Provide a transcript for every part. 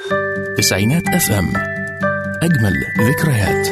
تسعينات اف ام اجمل ذكريات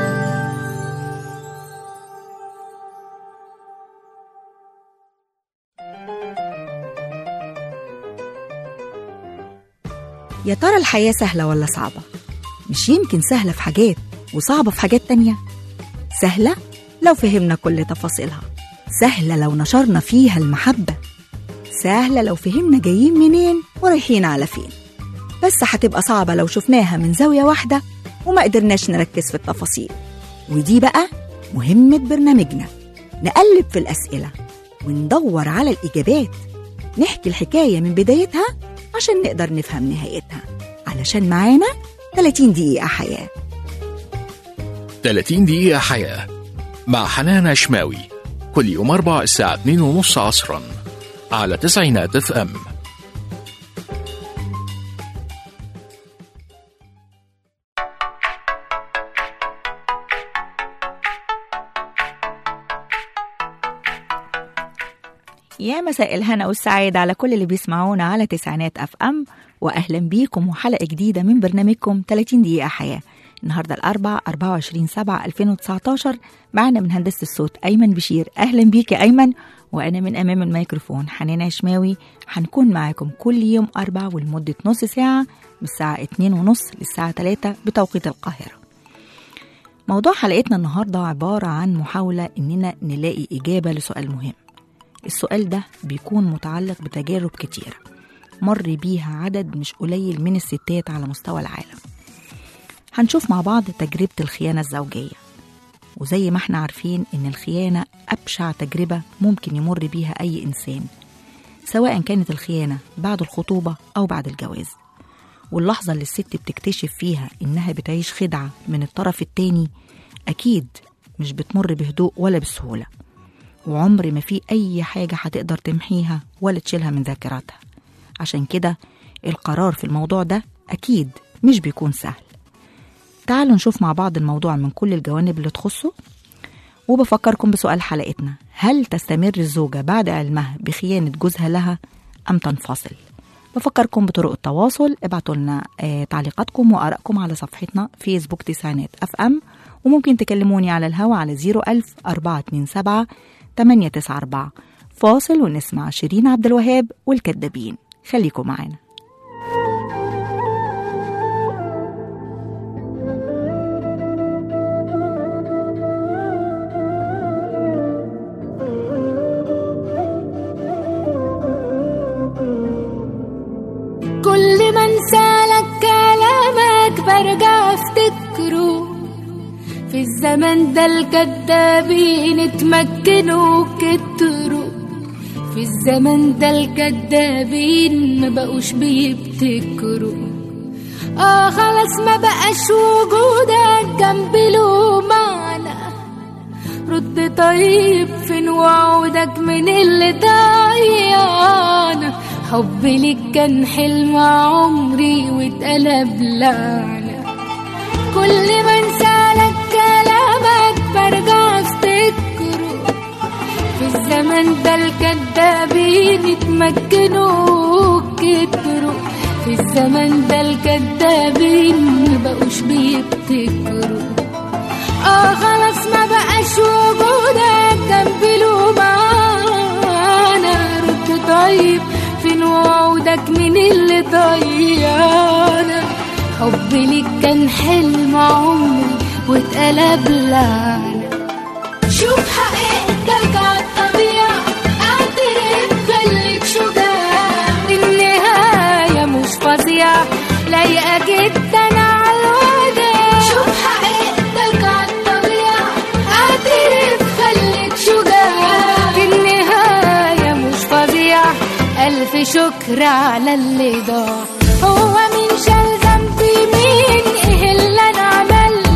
يا ترى الحياة سهلة ولا صعبة؟ مش يمكن سهلة في حاجات وصعبة في حاجات تانية سهلة لو فهمنا كل تفاصيلها سهلة لو نشرنا فيها المحبة سهلة لو فهمنا جايين منين ورايحين على فين بس هتبقى صعبة لو شفناها من زاوية واحدة وما قدرناش نركز في التفاصيل ودي بقى مهمة برنامجنا نقلب في الأسئلة وندور على الإجابات نحكي الحكاية من بدايتها عشان نقدر نفهم نهايتها علشان معانا 30 دقيقة حياة 30 دقيقة حياة مع حنان شماوي كل يوم أربع الساعة 2 ونص عصرا على تسعينات اف ام يا مساء الهنا والسعادة على كل اللي بيسمعونا على تسعينات اف ام واهلا بيكم وحلقة جديدة من برنامجكم 30 دقيقة حياة النهارده الاربع 24 7 2019 معنا من هندسة الصوت ايمن بشير اهلا بيك يا ايمن وانا من امام الميكروفون حنان عشماوي هنكون معاكم كل يوم اربع ولمدة نص ساعة من الساعة 2 ونص للساعة 3 بتوقيت القاهرة موضوع حلقتنا النهاردة عبارة عن محاولة إننا نلاقي إجابة لسؤال مهم السؤال ده بيكون متعلق بتجارب كتيرة مر بيها عدد مش قليل من الستات على مستوى العالم هنشوف مع بعض تجربة الخيانة الزوجية وزي ما احنا عارفين إن الخيانة أبشع تجربة ممكن يمر بيها أي إنسان سواء كانت الخيانة بعد الخطوبة أو بعد الجواز واللحظة اللي الست بتكتشف فيها إنها بتعيش خدعة من الطرف التاني أكيد مش بتمر بهدوء ولا بسهولة وعمر ما في أي حاجة هتقدر تمحيها ولا تشيلها من ذاكرتها عشان كده القرار في الموضوع ده أكيد مش بيكون سهل تعالوا نشوف مع بعض الموضوع من كل الجوانب اللي تخصه وبفكركم بسؤال حلقتنا هل تستمر الزوجة بعد علمها بخيانة جوزها لها أم تنفصل؟ بفكركم بطرق التواصل ابعتوا لنا آه تعليقاتكم وآرائكم على صفحتنا فيسبوك تسعينات اف ام وممكن تكلموني على الهوا على 01000 427 894 فاصل ونسمع شيرين عبد الوهاب والكدابين خليكم معانا كل ما انسالك كلامك برجع افتكره في الزمن ده الكدابين اتمكنوا كتروا في الزمن ده الكدابين ما بقوش بيبتكروا اه خلاص ما بقاش وجودك جنبي له معنى رد طيب فين وعودك من اللي ضيعنا حبي ليك كان حلم عمري واتقلب لعنة كل ما انسالك كلامك برجع افتكره في الزمن ده الكدابين اتمكنوا كتروا في الزمن ده الكدابين مبقوش بيبتكروا اه خلاص ما بقاش وجودك جنبي له معانا رد طيب فين وعودك من اللي ضيعنا حبي ليك كان حلم عمري واتقلب لعنة شوف حقيقتك عالطبيعة اعترف خليك شجاع النهاية مش فظيعة لايقة جدا عالوداع شوف حقيقتك عالطبيعة اعترف خليك شجاع النهاية مش فظيعة ألف شكر على اللي ضاع هو مين شال ذنبي مين ايه اللي انا عملته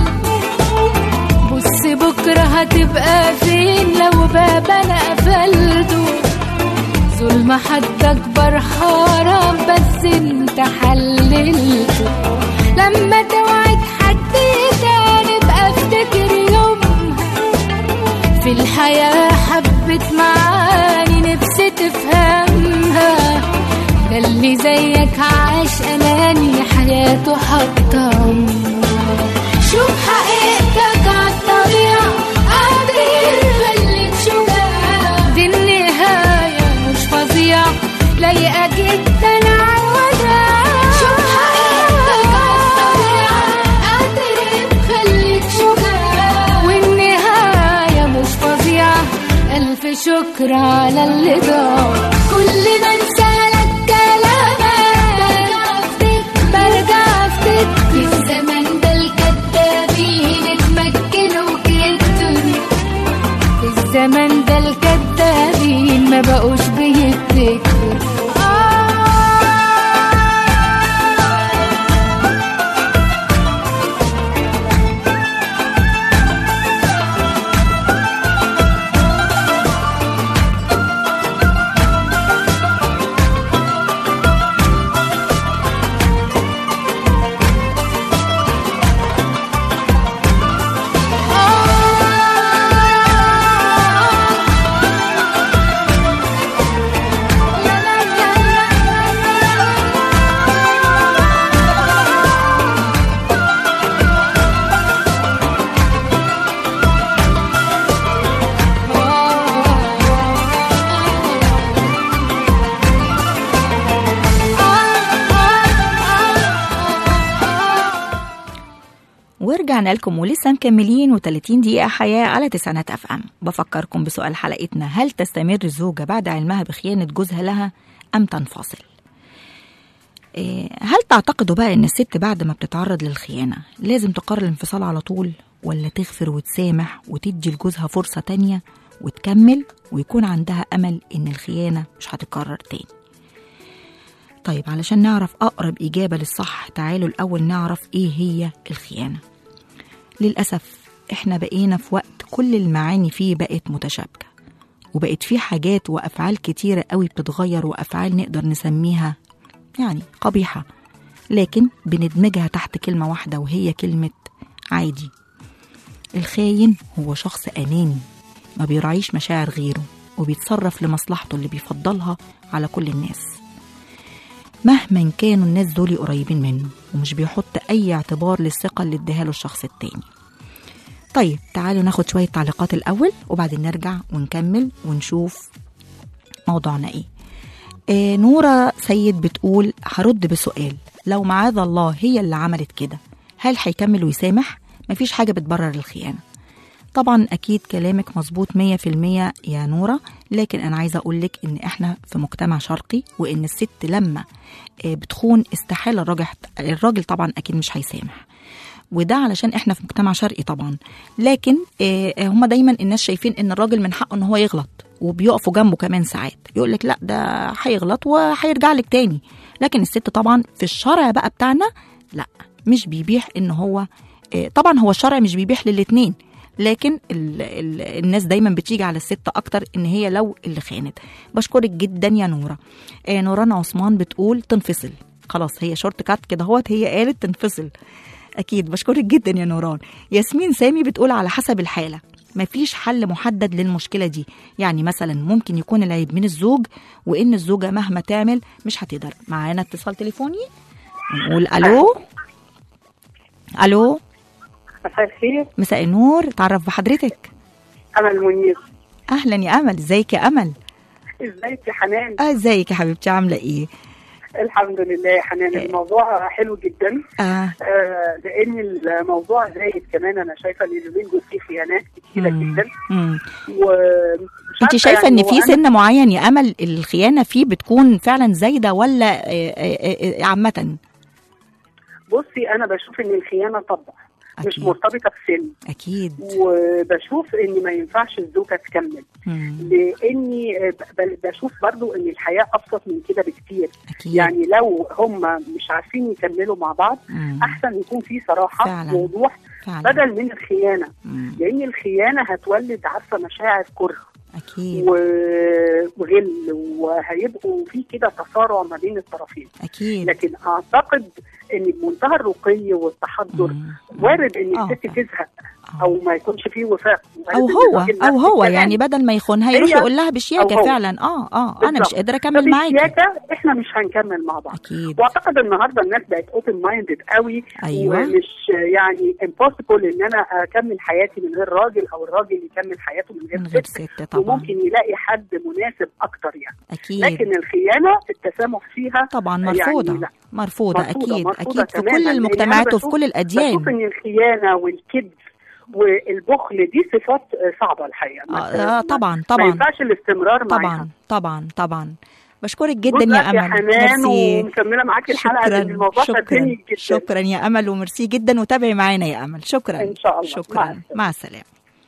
بص بكرة هتبقى فين لو باب انا قفلته ظلم حد اكبر حرام بس انت حللته لما توعد حد تاني بقى افتكر يومها في الحياة حبت معاني نفسي تفهمها ده اللي زيك عاش أناني حياة لايقة جدا عالوداع شوفها اعترف خليك شجاع والنهاية مش فظيعة ألف شكر على اللي ضاع كل ما انسالك كلامك برجع افتكر في الزمن ده الكدابين اتمكنوا جدا في الزمن ده الكدابين ما بقوش بيفتكروا ورجعنا لكم ولسه مكملين و30 دقيقة حياة على تسعينات اف ام بفكركم بسؤال حلقتنا هل تستمر الزوجة بعد علمها بخيانة جوزها لها أم تنفصل؟ إيه، هل تعتقدوا بقى ان الست بعد ما بتتعرض للخيانة لازم تقرر الانفصال على طول ولا تغفر وتسامح وتدي لجوزها فرصة تانية وتكمل ويكون عندها أمل ان الخيانة مش هتتكرر تاني طيب علشان نعرف أقرب إجابة للصح تعالوا الأول نعرف إيه هي الخيانة للأسف إحنا بقينا في وقت كل المعاني فيه بقت متشابكة وبقت في حاجات وأفعال كتيرة قوي بتتغير وأفعال نقدر نسميها يعني قبيحة لكن بندمجها تحت كلمة واحدة وهي كلمة عادي الخاين هو شخص أناني ما بيراعيش مشاعر غيره وبيتصرف لمصلحته اللي بيفضلها على كل الناس مهما كانوا الناس دول قريبين منه ومش بيحط أي اعتبار للثقة اللي اداها له الشخص التاني طيب تعالوا ناخد شوية تعليقات الأول وبعدين نرجع ونكمل ونشوف موضوعنا إيه آه نورة سيد بتقول هرد بسؤال لو معاذ الله هي اللي عملت كده هل هيكمل ويسامح؟ مفيش حاجة بتبرر الخيانة طبعا أكيد كلامك مظبوط مية في المية يا نورة لكن أنا عايزة أقولك إن إحنا في مجتمع شرقي وإن الست لما آه، بتخون استحالة الراجل الراجل طبعا أكيد مش هيسامح وده علشان احنا في مجتمع شرقي طبعا لكن آه، هما دايما الناس شايفين ان الراجل من حقه ان هو يغلط وبيقفوا جنبه كمان ساعات يقول لك لا ده هيغلط وهيرجع لك تاني لكن الست طبعا في الشرع بقى بتاعنا لا مش بيبيح ان هو آه، طبعا هو الشرع مش بيبيح للاتنين لكن ال ال الناس دايما بتيجي على الست اكتر ان هي لو اللي خانت بشكرك جدا يا نوره آه نوران عثمان بتقول تنفصل خلاص هي شورت كات كده هوت هي قالت تنفصل اكيد بشكرك جدا يا نوران ياسمين سامي بتقول على حسب الحاله مفيش حل محدد للمشكله دي يعني مثلا ممكن يكون العيب من الزوج وان الزوجه مهما تعمل مش هتقدر معانا اتصال تليفوني نقول الو الو مساء الخير مساء النور تعرف بحضرتك امل منير اهلا يا امل ازيك يا امل ازيك يا حنان آه، ازيك يا حبيبتي عامله ايه الحمد لله يا حنان الموضوع حلو جدا اه آه لان الموضوع زايد كمان انا شايفه ان اليومين دول فيه خيانات كتيره مم. جدا مم. ومش انت عارفة شايفه يعني ان هو في أنا- سن معين يا امل الخيانه فيه بتكون فعلا زايده ولا آه، آه، آه، عامه بصي انا بشوف ان الخيانه طبع مش أكيد. مرتبطه بسن اكيد وبشوف ان ما ينفعش الزوجه تكمل مم. لاني آه، ب- بشوف برضو ان الحياه ابسط من كده بكتير اكيد يعني لو هم مش عارفين يكملوا مع بعض مم. احسن يكون في صراحه فعلا. ووضوح فعلا بدل من الخيانه مم. لان الخيانه هتولد عارفه مشاعر كره اكيد و- وغل وهيبقوا في كده تصارع ما بين الطرفين اكيد لكن اعتقد ان بمنتهى الرقي والتحضر مم. وارد ان آه، الست فعلا. تزهق او ما يكونش فيه وفاء او هو او هو يعني بدل ما يخونها يروح هي يقول لها بشياكه أو هو. فعلا اه اه انا مش بالظبط. قادره اكمل معاكي فبالشياكة احنا مش هنكمل مع بعض اكيد واعتقد النهارده الناس بقت اوبن مايندد قوي أيوة. ومش يعني امبوسيبل ان انا اكمل حياتي من غير راجل او الراجل يكمل حياته من غير من غير ست ست طبعا وممكن يلاقي حد مناسب اكتر يعني اكيد لكن الخيانه التسامح فيها طبعا يعني مرفوضه لا. مرفوضه مرفوضة- اكيد مرفوضة اكيد في تماماً، كل لأن المجتمعات أنا وفي بشوف- كل بشوف الاديان ان الخيانه والكذب والبخل دي صفات آه، صعبه الحقيقه ما- آه, آه طبعا ما طبعا ينفعش الاستمرار معاها طبعا طبعا طبعا بشكرك Good جدا luck يا امل حنان ميرسي. ومكمله معاكي الحلقه لان الموضوع شكرا شدني جدا شكرا يا امل وميرسي جدا وتابعي معانا يا امل شكرا إن شاء الله. شكرا مع مع السلامة. السلامه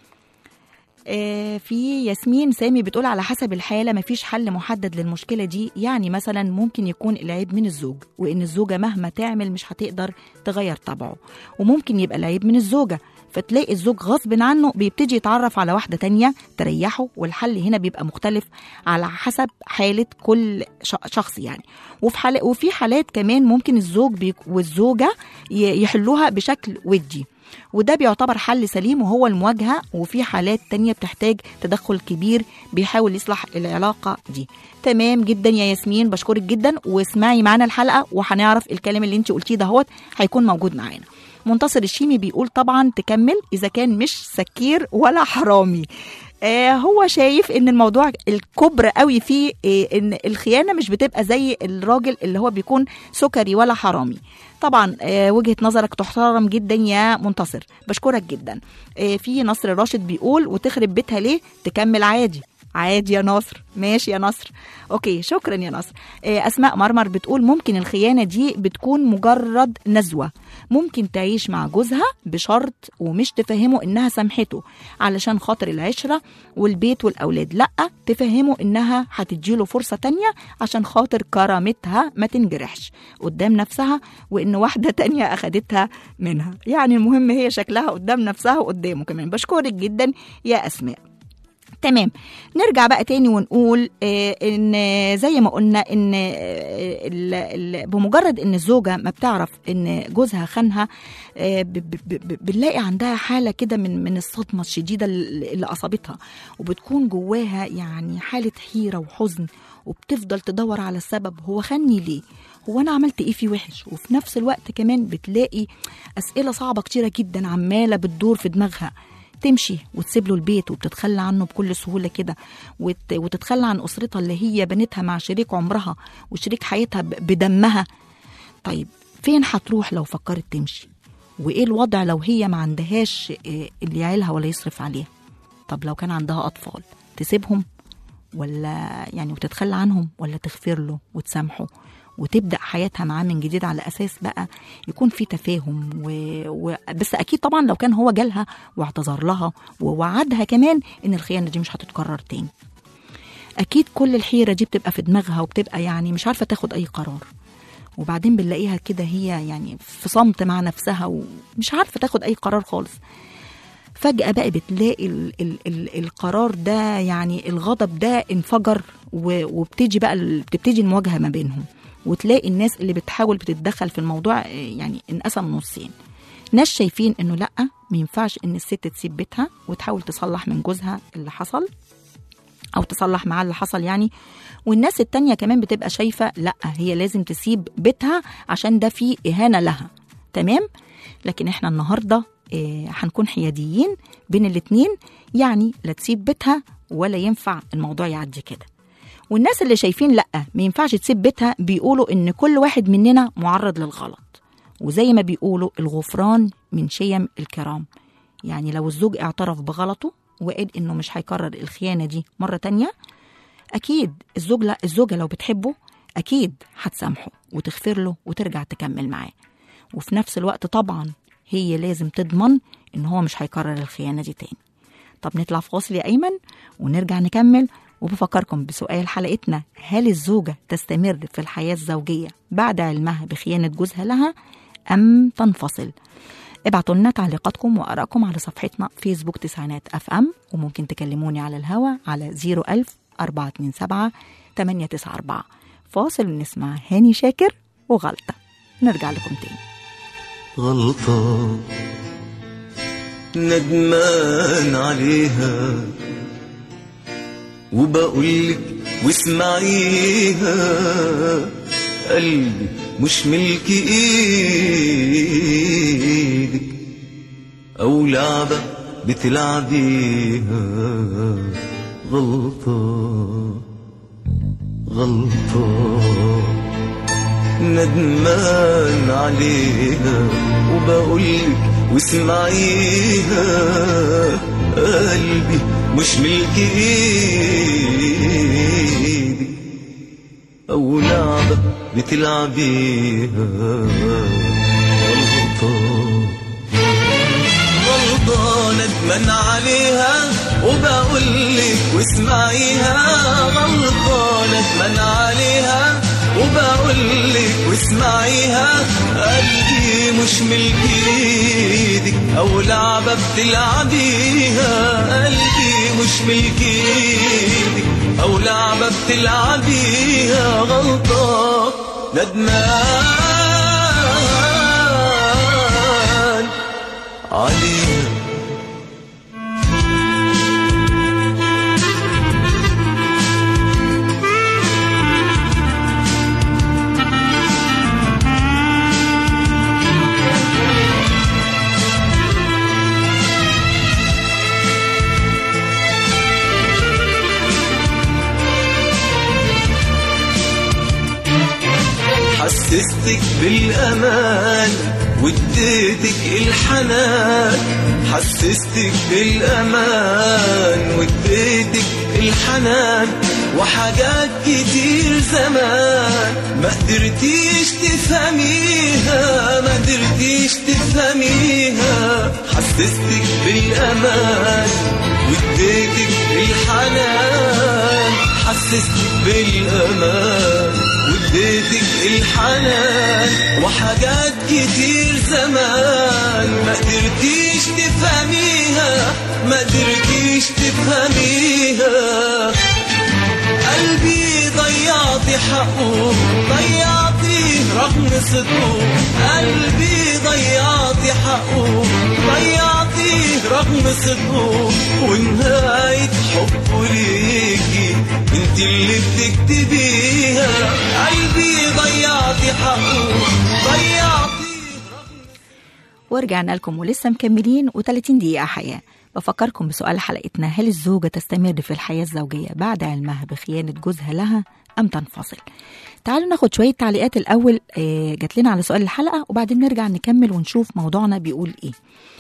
آه، في ياسمين سامي بتقول على حسب الحالة مفيش حل محدد للمشكلة دي يعني مثلا ممكن يكون العيب من الزوج وإن الزوجة مهما تعمل مش هتقدر تغير طبعه وممكن يبقى العيب من الزوجة فتلاقي الزوج غصب عنه بيبتدي يتعرف على واحدة تانية تريحه والحل هنا بيبقى مختلف على حسب حالة كل ش- شخص يعني وفي حالة وفي حالات كمان ممكن الزوج بيك والزوجة ي- يحلوها بشكل ودي وده بيعتبر حل سليم وهو المواجهة وفي حالات تانية بتحتاج تدخل كبير بيحاول يصلح العلاقة دي تمام جدا يا ياسمين بشكرك جدا واسمعي معانا الحلقة وهنعرف الكلام اللي انت قلتيه دهوت هيكون موجود معانا منتصر الشيمي بيقول طبعا تكمل اذا كان مش سكير ولا حرامي آه هو شايف ان الموضوع الكبر قوي فيه آه ان الخيانه مش بتبقى زي الراجل اللي هو بيكون سكري ولا حرامي طبعا آه وجهه نظرك تحترم جدا يا منتصر بشكرك جدا آه في نصر راشد بيقول وتخرب بيتها ليه تكمل عادي عادي يا نصر ماشي يا نصر اوكي شكرا يا نصر آه، اسماء مرمر بتقول ممكن الخيانه دي بتكون مجرد نزوه ممكن تعيش مع جوزها بشرط ومش تفهمه انها سامحته علشان خاطر العشره والبيت والاولاد لا تفهمه انها هتديله فرصه تانية عشان خاطر كرامتها ما تنجرحش قدام نفسها وان واحده تانية اخدتها منها يعني المهم هي شكلها قدام نفسها وقدامه كمان بشكرك جدا يا اسماء تمام نرجع بقى تاني ونقول آه، ان آه، زي ما قلنا ان آه، ال- ال- بمجرد ان الزوجه ما بتعرف ان جوزها خانها آه، ب- ب- ب- بنلاقي عندها حاله كده من من الصدمه الشديده اللي اللي اصابتها وبتكون جواها يعني حاله حيره وحزن وبتفضل تدور على السبب هو خاني ليه هو انا عملت ايه فيه وحش وفي نفس الوقت كمان بتلاقي اسئله صعبه كتيره جدا عماله بتدور في دماغها تمشي وتسيب له البيت وبتتخلى عنه بكل سهوله كده وت- وتتخلى عن اسرتها اللي هي بنتها مع شريك عمرها وشريك حياتها ب- بدمها طيب فين هتروح لو فكرت تمشي وايه الوضع لو هي ما عندهاش آه، اللي يعيلها ولا يصرف عليها طب لو كان عندها اطفال تسيبهم ولا يعني وتتخلى عنهم ولا تغفر له وتسامحه وتبدا حياتها معاه من جديد على اساس بقى يكون في تفاهم و... و... بس اكيد طبعا لو كان هو جالها واعتذر لها ووعدها كمان ان الخيانه دي مش هتتكرر تاني اكيد كل الحيره دي بتبقى في دماغها وبتبقى يعني مش عارفه تاخد اي قرار وبعدين بنلاقيها كده هي يعني في صمت مع نفسها ومش عارفه تاخد اي قرار خالص فجأة بقى بتلاقي ال ال ال القرار ده يعني الغضب ده انفجر و- وبتيجي بقى ال- بتبتدي المواجهة ما بينهم وتلاقي الناس اللي بتحاول بتتدخل في الموضوع آه، يعني انقسم نصين ناس شايفين انه لا ما ينفعش ان الست تسيب بيتها وتحاول تصلح من جوزها اللي حصل او تصلح معاه اللي حصل يعني والناس التانية كمان بتبقى شايفة لا هي لازم تسيب بيتها عشان ده فيه إهانة لها تمام لكن احنا النهاردة آه، هنكون حياديين بين الاتنين يعني لا تسيب بيتها ولا ينفع الموضوع يعدي كده والناس اللي شايفين لا ما ينفعش تسيب بيتها بيقولوا ان كل واحد مننا معرض للغلط وزي ما بيقولوا الغفران من شيم الكرام يعني لو الزوج اعترف بغلطه وقال انه مش هيكرر الخيانه دي مره تانية اكيد الزوج لا الزوجه لو بتحبه اكيد هتسامحه وتغفر له وترجع تكمل معاه وفي نفس الوقت طبعا هي لازم تضمن ان هو مش هيكرر الخيانه دي تاني طب نطلع في فاصل يا ايمن ونرجع نكمل وبفكركم بسؤال حلقتنا هل الزوجه تستمر في الحياه الزوجيه بعد علمها بخيانه جوزها لها ام تنفصل ابعتوا لنا تعليقاتكم وارائكم على صفحتنا فيسبوك تسعينات اف ام وممكن تكلموني على الهوا على 01000 427 894 فاصل ونسمع هاني شاكر وغلطه نرجع لكم تاني غلطان ندمان عليها وبقولك واسمعيها قلبي مش ملك ايدك او لعبة بتلعبيها غلطة غلطة ندمان عليها وبقولك واسمعيها قلبي مش ملك ايدك او لعبة بتلعبيها غلطة غلطة ندمان عليها وبقولك واسمعيها غلطة ندمان عليها وبقولك واسمعيها قلبي مش ملك ايدك او لعبة بتلعبيها قلبي مش ملك ايدك او لعبة بتلعبيها غلطة ندمان عليها حسستك بالأمان واديتك الحنان حسستك بالأمان واديتك الحنان وحاجات كتير زمان ما قدرتيش تفهميها ما قدرتيش تفهميها حسستك بالأمان واديتك الحنان حسستك بالأمان واديتك الحنان وحاجات كتير زمان ما قدرتيش تفهميها ما قدرتيش تفهميها قلبي ضيعتي حقه ضيعتي رغم صدقه قلبي ضيعتي حقه ضيعتي رغم صدقه ونهاية حبه ليكي انت اللي بتكتبيها قلبي ضيعتي حقه ضيعتي ورجعنا لكم ولسه مكملين و30 دقيقة حياة بفكركم بسؤال حلقتنا هل الزوجة تستمر في الحياة الزوجية بعد علمها بخيانة جوزها لها أم تنفصل تعالوا ناخد شوية تعليقات الأول آه، جات لنا على سؤال الحلقة وبعدين نرجع نكمل ونشوف موضوعنا بيقول إيه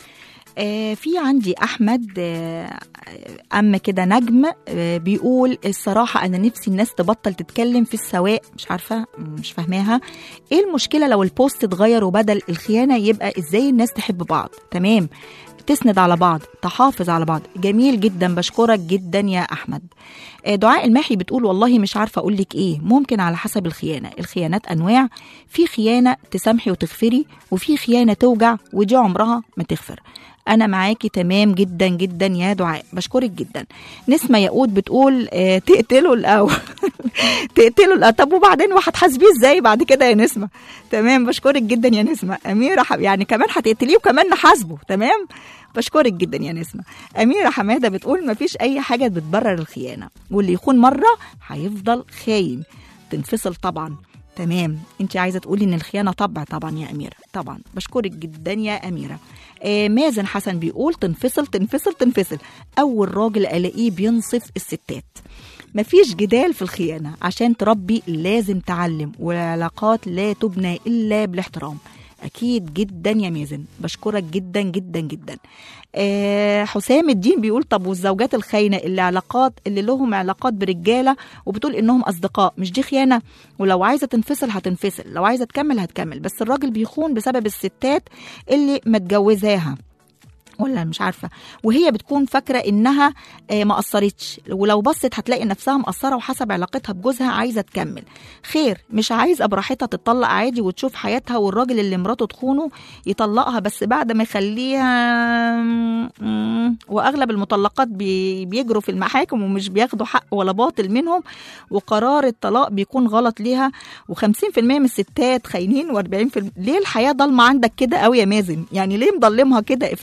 آه، في عندي احمد آه، ام كده نجم آه، بيقول الصراحه انا نفسي الناس تبطل تتكلم في السواق مش عارفه مش فاهماها ايه المشكله لو البوست اتغير وبدل الخيانه يبقى ازاي الناس تحب بعض تمام تسند على بعض تحافظ على بعض جميل جدا بشكرك جدا يا احمد آه، دعاء الماحي بتقول والله مش عارفه اقول لك ايه ممكن على حسب الخيانه الخيانات انواع في خيانه تسامحي وتغفري وفي خيانه توجع ودي عمرها ما تغفر انا معاكي تمام جدا جدا يا دعاء بشكرك جدا نسمة ياقوت بتقول آه تقتله الاول تقتله الأول. طب وبعدين وهتحاسبيه ازاي بعد كده يا نسمة تمام بشكرك جدا يا نسمة اميرة ح... يعني كمان هتقتليه وكمان نحاسبه تمام بشكرك جدا يا نسمة أميرة حمادة بتقول مفيش أي حاجة بتبرر الخيانة واللي يخون مرة هيفضل خاين تنفصل طبعا تمام انت عايزه تقولي ان الخيانه طبع طبعا يا اميره طبعا بشكرك جدا يا اميره آه مازن حسن بيقول تنفصل تنفصل تنفصل اول راجل الاقيه بينصف الستات مفيش جدال في الخيانه عشان تربي لازم تعلم والعلاقات لا تبنى الا بالاحترام اكيد جدا يا مازن بشكرك جدا جدا جدا آه حسام الدين بيقول طب والزوجات الخاينه اللي علاقات اللي لهم علاقات برجاله وبتقول انهم اصدقاء مش دي خيانه ولو عايزه تنفصل هتنفصل لو عايزه تكمل هتكمل بس الراجل بيخون بسبب الستات اللي متجوزاها ولا مش عارفه وهي بتكون فاكره انها آه، ما قصرتش ولو بصت هتلاقي نفسها مقصره وحسب علاقتها بجوزها عايزه تكمل خير مش عايزه براحتها تطلق عادي وتشوف حياتها والراجل اللي مراته تخونه يطلقها بس بعد ما يخليها مم، واغلب المطلقات بي- بيجروا في المحاكم ومش بياخدوا حق ولا باطل منهم وقرار الطلاق بيكون غلط ليها و50% من الستات خاينين و40% ليه الحياه ضلمه عندك كده قوي يا مازن يعني ليه مضلمها كده افتحها شويه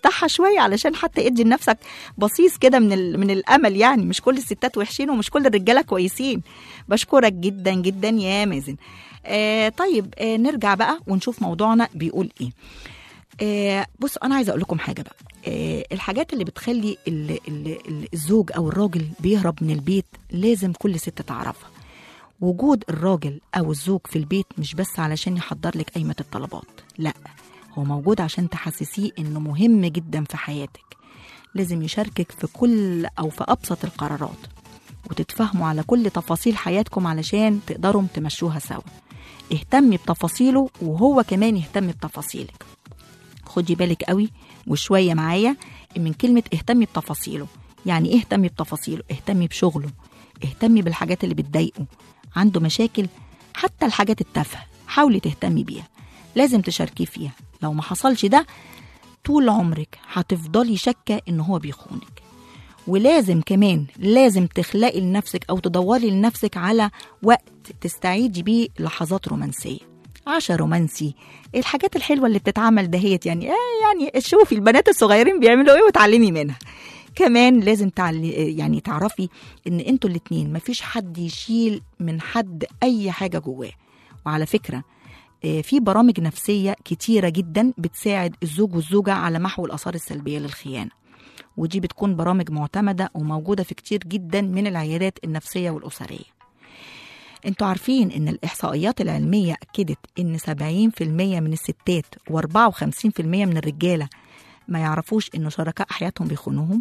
شويه علشان حتى ادي لنفسك بصيص كده من ال... من الامل يعني مش كل الستات وحشين ومش كل الرجاله كويسين بشكرك جدا جدا يا مازن آه طيب آه نرجع بقى ونشوف موضوعنا بيقول ايه آه بص انا عايزه اقول لكم حاجه بقى آه الحاجات اللي بتخلي ال ال ال الزوج او الراجل بيهرب من البيت لازم كل ست تعرفها وجود الراجل او الزوج في البيت مش بس علشان يحضر لك قايمه الطلبات لا هو موجود عشان تحسسيه انه مهم جدا في حياتك لازم يشاركك في كل او في ابسط القرارات وتتفاهموا على كل تفاصيل حياتكم علشان تقدروا تمشوها سوا اهتمي بتفاصيله وهو كمان يهتم بتفاصيلك خدي بالك قوي وشويه معايا من كلمه اهتمي بتفاصيله يعني ايه اهتمي بتفاصيله اهتمي بشغله اهتمي بالحاجات اللي بتضايقه عنده مشاكل حتى الحاجات التافهه حاولي تهتمي بيها لازم تشاركيه فيها لو ما حصلش ده طول عمرك هتفضلي شاكه ان هو بيخونك ولازم كمان لازم تخلقي لنفسك او تدوري لنفسك على وقت تستعيدي بيه لحظات رومانسيه عشا رومانسي الحاجات الحلوه اللي بتتعمل دهيت يعني آه يعني شوفي البنات الصغيرين بيعملوا ايه وتعلمي منها كمان لازم تعلي يعني تعرفي ان انتوا الاتنين مفيش حد يشيل من حد اي حاجه جواه وعلى فكره آه، في برامج نفسيه كتيره جدا بتساعد الزوج والزوجه على محو الاثار السلبيه للخيانه ودي بتكون برامج معتمده وموجوده في كتير جدا من العيادات النفسيه والاسريه انتوا عارفين ان الاحصائيات العلميه اكدت ان 70% من الستات و54% من الرجاله ما يعرفوش ان شركاء حياتهم بيخونوهم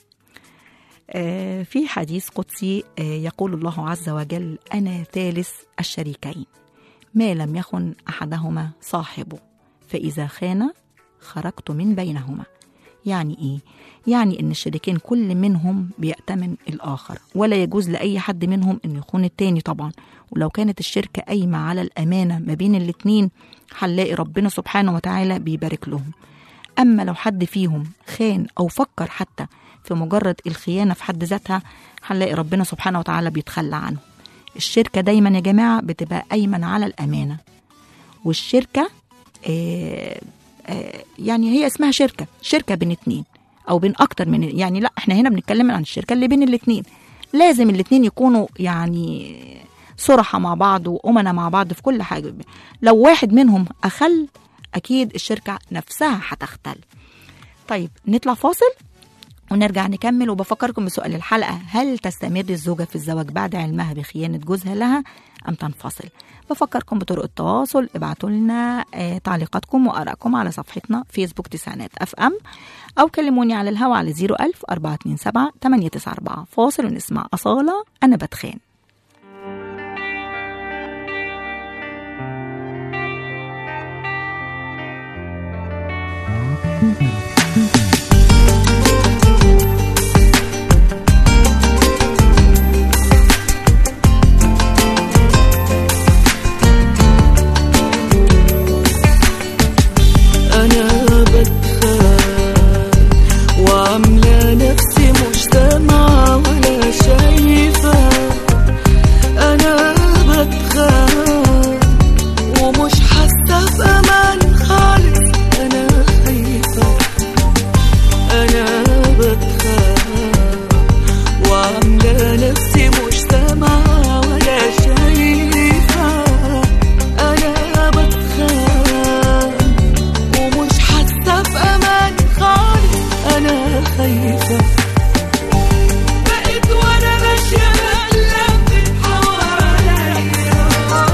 آه، في حديث قدسي آه، يقول الله عز وجل انا ثالث الشريكين ما لم يخن احدهما صاحبه فاذا خان خرجت من بينهما يعني ايه يعني ان الشريكين كل منهم بيأتمن الاخر ولا يجوز لاي حد منهم انه يخون التاني طبعا ولو كانت الشركه قايمه على الامانه ما بين الاتنين هنلاقي ربنا سبحانه وتعالى بيبارك لهم اما لو حد فيهم خان او فكر حتى في مجرد الخيانه في حد ذاتها هنلاقي ربنا سبحانه وتعالى بيتخلى عنهم الشركه دايما يا جماعه بتبقى قايمه على الامانه والشركه آه آه يعني هي اسمها شركه شركه بين اتنين او بين اكتر من يعني لا احنا هنا بنتكلم عن الشركه اللي بين الاتنين لازم الاتنين يكونوا يعني صرحة مع بعض وأمنا مع بعض في كل حاجة لو واحد منهم أخل أكيد الشركة نفسها هتختل طيب نطلع فاصل ونرجع نكمل وبفكركم بسؤال الحلقة هل تستمر الزوجة في الزواج بعد علمها بخيانة جوزها لها أم تنفصل بفكركم بطرق التواصل ابعتوا لنا آه تعليقاتكم وآرائكم على صفحتنا فيسبوك تسعينات اف ام أو كلموني على الهوا على 01000 427 894 فاصل ونسمع أصالة أنا بتخان أنا بتخان وعاملة نفسي مش سامعة ولا شايفة أنا بتخان ومش حاسة بأمان خالص أنا خايفة أنا بتخان وعاملة نفسي مش سامعة ولا شايفة أنا بتخان ومش حاسه بامان خالص انا خايفه بقيت وانا ماشيه بقلب حواليا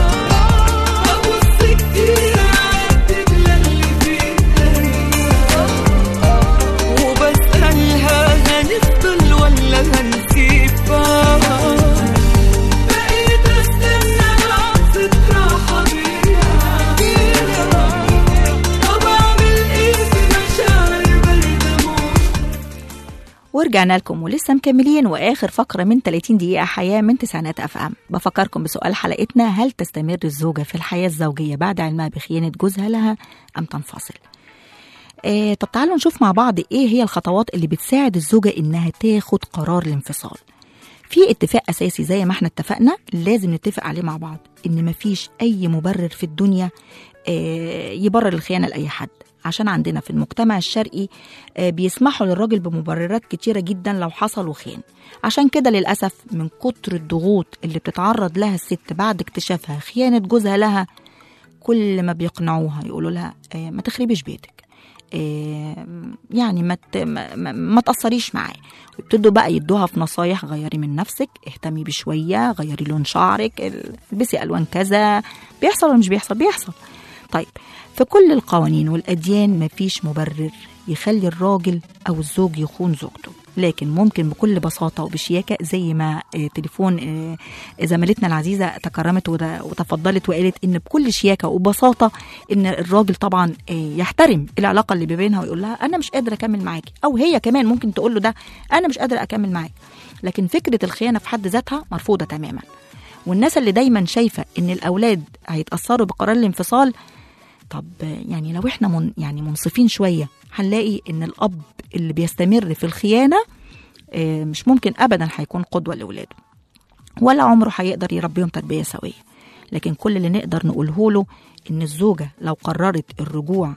ابص كتير اعدي اللي في ايديا وبسالها هنفضل ولا هنسيب بعض بقيت استنى لحظه راحه بيها طب اعمل ايه في مشاعر باردة موت ورجعنا لكم ولسه مكملين واخر فقره من 30 دقيقه حياه من تسعينات اف ام بفكركم بسؤال حلقتنا هل تستمر الزوجه في الحياه الزوجيه بعد علمها بخيانه جوزها لها ام تنفصل آه طب تعالوا نشوف مع بعض ايه هي الخطوات اللي بتساعد الزوجه انها تاخد قرار الانفصال في اتفاق اساسي زي ما احنا اتفقنا لازم نتفق عليه مع بعض ان مفيش اي مبرر في الدنيا آه، يبرر الخيانه لاي حد عشان عندنا في المجتمع الشرقي آه، بيسمحوا للراجل بمبررات كتيره جدا لو حصل وخان عشان كده للاسف من كتر الضغوط اللي بتتعرض لها الست بعد اكتشافها خيانه جوزها لها كل ما بيقنعوها يقولوا لها آه، ما تخربيش بيتك آه، يعني ما ت- ما- ما- ما تأثريش معاه ويبتدوا بقى يدوها في نصايح غيري من نفسك اهتمي بشوية غيري لون شعرك ال- البسي ألوان كذا بيحصل ولا مش بيحصل بيحصل طيب في كل القوانين والأديان مفيش مبرر يخلي الراجل أو الزوج يخون زوجته لكن ممكن بكل بساطة وبشياكة زي ما آه، تليفون آه، زميلتنا العزيزة تكرمت وت- وتفضلت وقالت إن بكل شياكة وبساطة إن الراجل طبعا آه، يحترم العلاقة اللي بينها ويقول لها أنا مش قادرة أكمل معاكي أو هي كمان ممكن تقول له ده أنا مش قادرة أكمل معاك لكن فكرة الخيانة في حد ذاتها مرفوضة تماما والناس اللي دايما شايفة إن الأولاد هيتأثروا بقرار الانفصال طب يعني لو احنا من يعني منصفين شويه هنلاقي ان الاب اللي بيستمر في الخيانه آه، مش ممكن ابدا هيكون قدوه لاولاده ولا عمره هيقدر يربيهم تربيه سويه لكن كل اللي نقدر نقوله له ان الزوجه لو قررت الرجوع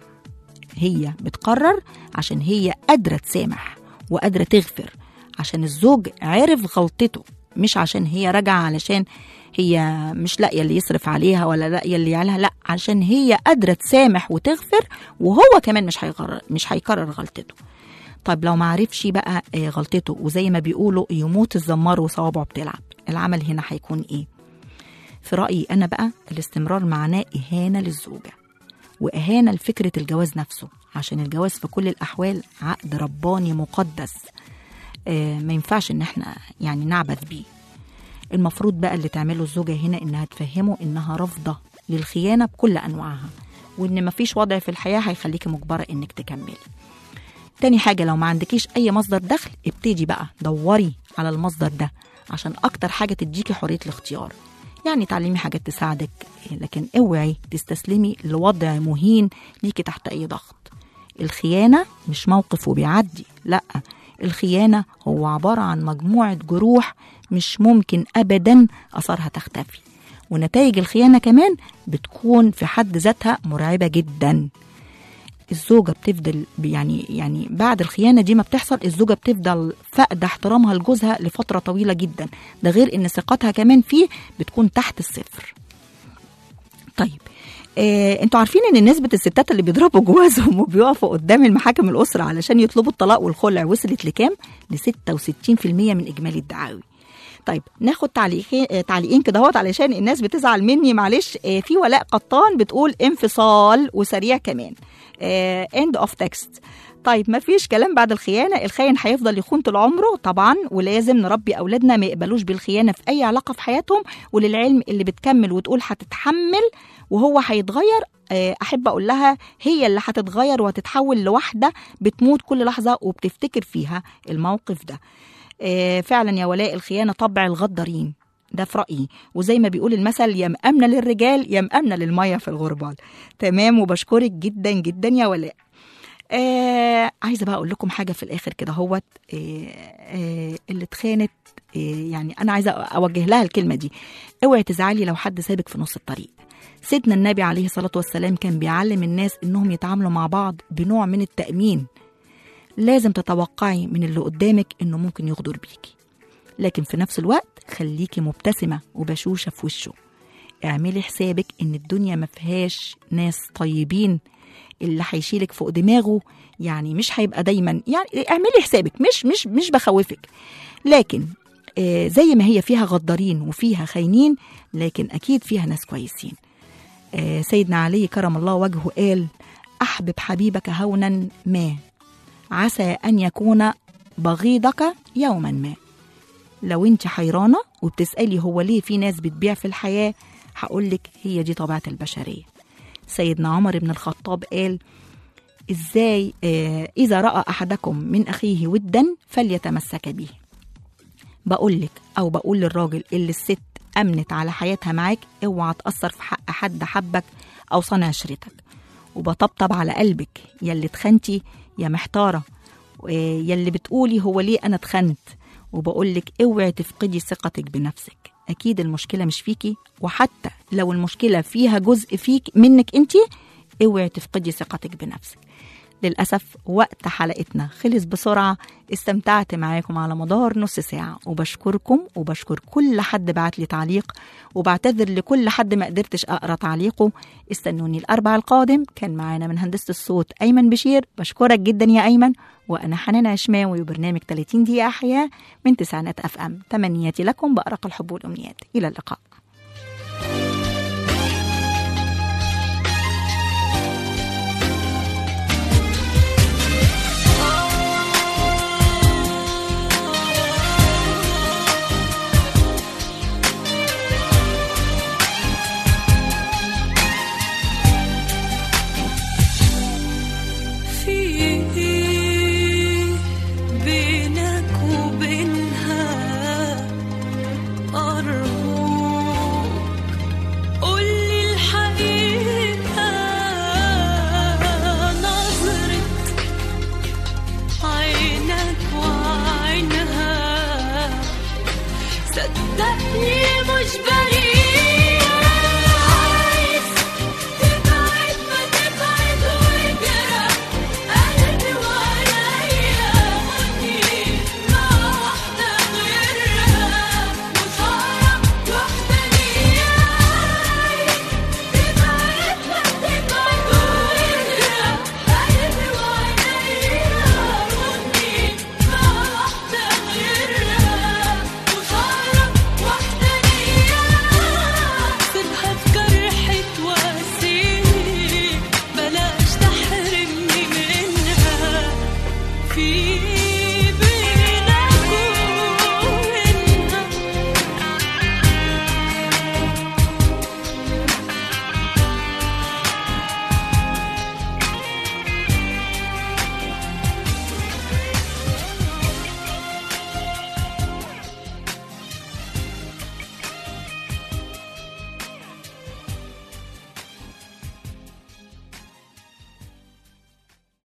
هي بتقرر عشان هي قادره تسامح وقادره تغفر عشان الزوج عرف غلطته مش عشان هي راجعه علشان هي مش لاقيه اللي يصرف عليها ولا لاقيه اللي يعلها لا عشان هي قادره تسامح وتغفر وهو كمان مش هيغرر مش هيكرر غلطته طيب لو ما عرفش بقى آه، غلطته وزي ما بيقولوا يموت الزمار وصوابعه بتلعب العمل هنا هيكون ايه في رايي انا بقى الاستمرار معناه اهانه للزوجه واهانه لفكره الجواز نفسه عشان الجواز في كل الاحوال عقد رباني مقدس آه، ما ينفعش ان احنا يعني نعبث بيه المفروض بقى اللي تعمله الزوجة هنا إنها تفهمه إنها رافضة للخيانة بكل أنواعها وإن مفيش وضع في الحياة هيخليكي مجبرة إنك تكملي تاني حاجة لو ما عندكيش أي مصدر دخل ابتدي بقى دوري على المصدر ده عشان أكتر حاجة تديكي حرية الاختيار يعني تعلمي حاجات تساعدك لكن اوعي تستسلمي لوضع مهين ليكي تحت أي ضغط الخيانة مش موقف وبيعدي لا الخيانة هو عبارة عن مجموعة جروح مش ممكن أبدا أثرها تختفي ونتائج الخيانة كمان بتكون في حد ذاتها مرعبة جدا الزوجة بتفضل يعني يعني بعد الخيانة دي ما بتحصل الزوجة بتفضل فاقدة احترامها لجوزها لفترة طويلة جدا ده غير ان ثقتها كمان فيه بتكون تحت الصفر طيب آه، انتوا عارفين ان نسبة الستات اللي بيضربوا جوازهم وبيقفوا قدام المحاكم الأسرة علشان يطلبوا الطلاق والخلع وصلت لكام؟ ل 66% من إجمالي الدعاوي. طيب ناخد تعليقين آه، تعليقين كده اهوت علشان الناس بتزعل مني معلش آه، في ولاء قطان بتقول انفصال وسريع كمان اند اوف تكست طيب ما فيش كلام بعد الخيانه الخاين هيفضل يخون طول عمره طبعا ولازم نربي اولادنا ما يقبلوش بالخيانه في اي علاقه في حياتهم وللعلم اللي بتكمل وتقول هتتحمل وهو هيتغير آه، احب اقول لها هي اللي هتتغير وهتتحول لواحده بتموت كل لحظه وبتفتكر فيها الموقف ده آه، فعلا يا ولاء الخيانه طبع الغدارين ده في رأيي وزي ما بيقول المثل يا مأمنة للرجال يا مأمنة للمية في الغربال تمام وبشكرك جدا جدا يا ولاء آه عايزة بقى أقول لكم حاجة في الآخر كده هوت آه آه اللي اتخانت آه يعني أنا عايزة أوجه لها الكلمة دي اوعي تزعلي لو حد سابك في نص الطريق سيدنا النبي عليه الصلاة والسلام كان بيعلم الناس إنهم يتعاملوا مع بعض بنوع من التأمين لازم تتوقعي من اللي قدامك إنه ممكن يغدر بيكي لكن في نفس الوقت خليكي مبتسمة وبشوشة في وشه اعملي حسابك ان الدنيا ما فيهاش ناس طيبين اللي هيشيلك فوق دماغه يعني مش هيبقى دايما يعني اعملي حسابك مش مش مش بخوفك لكن آه زي ما هي فيها غدارين وفيها خاينين لكن اكيد فيها ناس كويسين آه سيدنا علي كرم الله وجهه قال احبب حبيبك هونا ما عسى ان يكون بغيضك يوما ما لو انت حيرانه وبتسالي هو ليه في ناس بتبيع في الحياه هقولك هي دي طبيعه البشريه سيدنا عمر بن الخطاب قال ازاي آه اذا راى احدكم من اخيه ودا فليتمسك به بقولك او بقول للراجل اللي الست امنت على حياتها معاك اوعى تاثر في حق حد حبك او صنع عشرتك وبطبطب على قلبك يا اللي اتخنتي يا محتاره آه، يا اللي بتقولي هو ليه انا اتخنت وبقول لك اوعي تفقدي ثقتك بنفسك اكيد المشكله مش فيكي وحتى لو المشكله فيها جزء فيك منك انت اوعي تفقدي ثقتك بنفسك للأسف وقت حلقتنا خلص بسرعة استمتعت معاكم على مدار نص ساعة وبشكركم وبشكر كل حد بعت لي تعليق وبعتذر لكل حد ما قدرتش أقرأ تعليقه استنوني الأربع القادم كان معانا من هندسة الصوت أيمن بشير بشكرك جدا يا أيمن وأنا حنان عشماوي وبرنامج 30 دقيقة حياة من تسعينات أف أم تمنياتي لكم بأرق الحب والأمنيات إلى اللقاء